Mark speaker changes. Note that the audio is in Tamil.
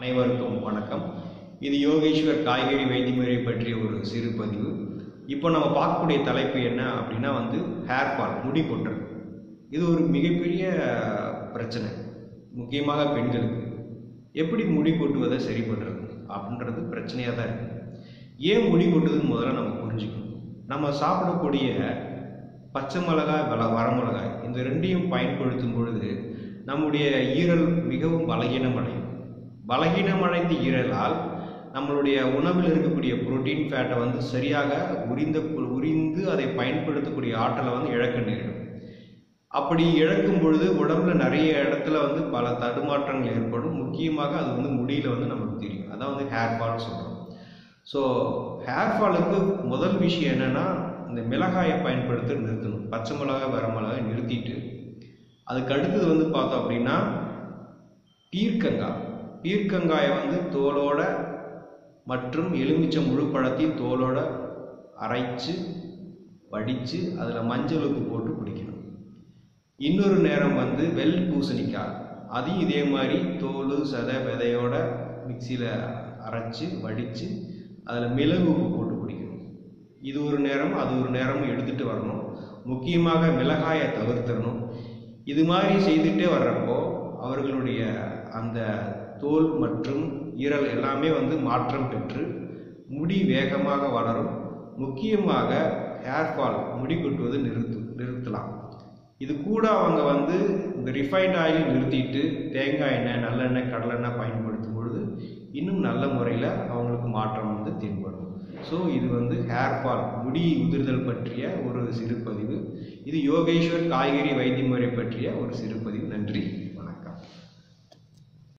Speaker 1: அனைவருக்கும் வணக்கம் இது யோகேஸ்வர் காய்கறி வைத்தியமுறை பற்றிய ஒரு சிறு பதிவு இப்போ நம்ம பார்க்கக்கூடிய தலைப்பு என்ன அப்படின்னா வந்து ஹேர் ஃபால் முடி கொட்டுறது இது ஒரு மிகப்பெரிய பிரச்சனை முக்கியமாக பெண்களுக்கு எப்படி முடி கொட்டுவதை சரி பண்ணுறது அப்படின்றது பிரச்சனையாக தான் இருக்குது ஏன் முடி கொட்டுதுன்னு முதல்ல நம்ம புரிஞ்சுக்கணும் நம்ம சாப்பிடக்கூடிய பச்சை மிளகாய் வள வரமிளகாய் இந்த ரெண்டையும் பயன்படுத்தும் பொழுது நம்முடைய ஈரல் மிகவும் பலகீனம் அடையும் பலகீனம் அடைந்த ஈரலால் நம்மளுடைய உணவில் இருக்கக்கூடிய புரோட்டீன் ஃபேட்டை வந்து சரியாக உரிந்த உரிந்து அதை பயன்படுத்தக்கூடிய ஆற்றலை வந்து இழக்க நேரிடும் அப்படி இழக்கும் பொழுது உடம்புல நிறைய இடத்துல வந்து பல தடுமாற்றங்கள் ஏற்படும் முக்கியமாக அது வந்து முடியில் வந்து நமக்கு தெரியும் அதான் வந்து ஹேர் ஃபால் சொல்கிறோம் ஸோ ஹேர் ஃபாலுக்கு முதல் விஷயம் என்னென்னா இந்த மிளகாயை பயன்படுத்த நிறுத்தணும் பச்சை மிளகாய் வர மிளகாய் நிறுத்திட்டு அதுக்கு அடுத்தது வந்து பார்த்தோம் அப்படின்னா பீர்க்கங்காய் பீர்க்கங்காயை வந்து தோலோட மற்றும் எலுமிச்சை முழு பழத்தையும் தோலோட அரைச்சு வடித்து அதில் மஞ்சள் உப்பு போட்டு குடிக்கணும் இன்னொரு நேரம் வந்து வெள் பூசணிக்காய் அதையும் இதே மாதிரி தோல் சதை விதையோட மிக்சியில் அரைச்சி வடித்து அதில் மிளகு உப்பு போட்டு குடிக்கணும் இது ஒரு நேரம் அது ஒரு நேரம் எடுத்துகிட்டு வரணும் முக்கியமாக மிளகாயை தவிர்த்திடணும் இது மாதிரி செய்துட்டே வர்றப்போ அவர்களுடைய அந்த தோல் மற்றும் ஈரல் எல்லாமே வந்து மாற்றம் பெற்று முடி வேகமாக வளரும் முக்கியமாக ஹேர் ஃபால் முடி கொட்டுவது நிறுத்து நிறுத்தலாம் இது கூட அவங்க வந்து இந்த ரிஃபைண்ட் ஆயில் நிறுத்திட்டு தேங்காய் எண்ணெய் நல்லெண்ணெய் கடலெண்ணெய் பயன்படுத்தும் பொழுது இன்னும் நல்ல முறையில் அவங்களுக்கு மாற்றம் வந்து தென்படும் ஸோ இது வந்து ஹேர் ஃபால் முடி உதிர்தல் பற்றிய ஒரு சிறு பதிவு இது யோகேஸ்வர் காய்கறி வைத்திய முறை பற்றிய ஒரு சிறு பதிவு நன்றி